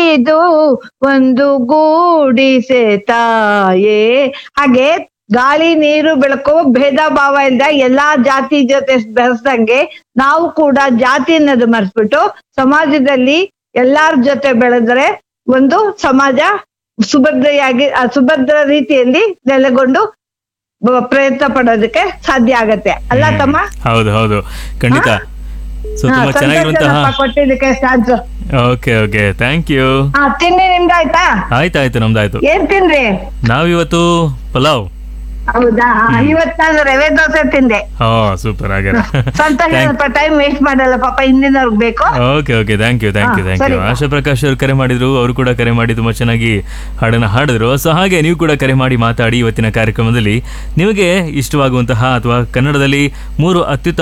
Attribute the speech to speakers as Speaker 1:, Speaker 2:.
Speaker 1: ನುಡಿದು ಒಂದು ಗೂಡಿಸೆ ತಾಯೇ ಹಾಗೆ ಗಾಳಿ ನೀರು ಬೆಳಕು ಭೇದ ಭಾವ ಇಲ್ದ ಎಲ್ಲಾ ಜಾತಿ ಜೊತೆ ಬೆರೆಸ್ದಂಗೆ ನಾವು ಕೂಡ ಜಾತಿ ಅನ್ನೋದು ಮರ್ಸ್ಬಿಟ್ಟು ಸಮಾಜದಲ್ಲಿ ಎಲ್ಲಾರ ಜೊತೆ ಬೆಳೆದ್ರೆ ಒಂದು ಸಮಾಜ ಸುಭದ್ರೆಯಾಗಿ ಆ ಸುಭದ್ರ ರೀತಿಯಲ್ಲಿ ನೆಲೆಗೊಂಡು ಬ- ಪ್ರಯತ್ನ ಪಡೋದಕ್ಕೆ ಸಾಧ್ಯ ಆಗತ್ತೆ ಅಲ್ಲ ತಮ್ಮ
Speaker 2: ಹೌದು ಹೌದು ಖಂಡಿತ ಸೊ
Speaker 1: ಹಾ,
Speaker 2: ತುಂಬಾ ಚೆನ್ನಾಗಿರುವಂತಹ
Speaker 1: ಸಂತೋಷನಪ್ಪ ಕೊಟ್ಟಿದ್ದಕ್ಕೆ chance
Speaker 2: okay okay thank you
Speaker 1: ಹಾ ತಿಂಡಿ ನಿಮ್ದಾಯ್ತಾ
Speaker 2: ಆಯ್ತಾಯ್ತು ನಮ್ದಾಯ್ತು
Speaker 1: ಏನ್ ತಿಂದ್ರಿ
Speaker 2: ನಾವಿವತ್ತು ಪಲಾವ್
Speaker 1: ಹೌದಾ ಇವತ್ ನಾನು ರವೆ ದೋಸೆ ತಿಂದೆ
Speaker 2: ಹಾ ಸೂಪರ್ ಆಗ್ಯಾರ
Speaker 1: ಸಂತೋಷ ಟೈಮ್ ವೇಸ್ಟ್ ಮಾಡಲ್ಲ ಪಾಪ ಹಿಂದಿನವ್ರಿಗೆ ಬೇಕು
Speaker 2: okay okay thank you thank you
Speaker 1: ಹಾ,
Speaker 2: ಥ್ಯಾಂಕ್ ಯು
Speaker 1: ಸರಿ.
Speaker 2: ಆಶಾ ಪ್ರಕಾಶ್ ಅವರು ಕರೆ ಮಾಡಿದ್ರು ಅವರು ಕೂಡ ಕರೆ ಮಾಡಿ ತುಂಬಾ ಚೆನ್ನಾಗಿ ಹಾಡನ್ನ ಹಾಡಿದ್ರು ಸೊ ಹಾಗೆ ನೀವು ಕೂಡ ಕರೆ ಮಾಡಿ ಮಾತಾಡಿ ಇವತ್ತಿನ ಕಾರ್ಯಕ್ರಮದಲ್ಲಿ ನಿಮಗೆ ಇಷ್ಟವಾಗುವಂತಹ ಅಥವಾ ಕನ್ನಡದಲ್ಲಿ ಮೂರು ಅತ್ಯುತ್ತಮ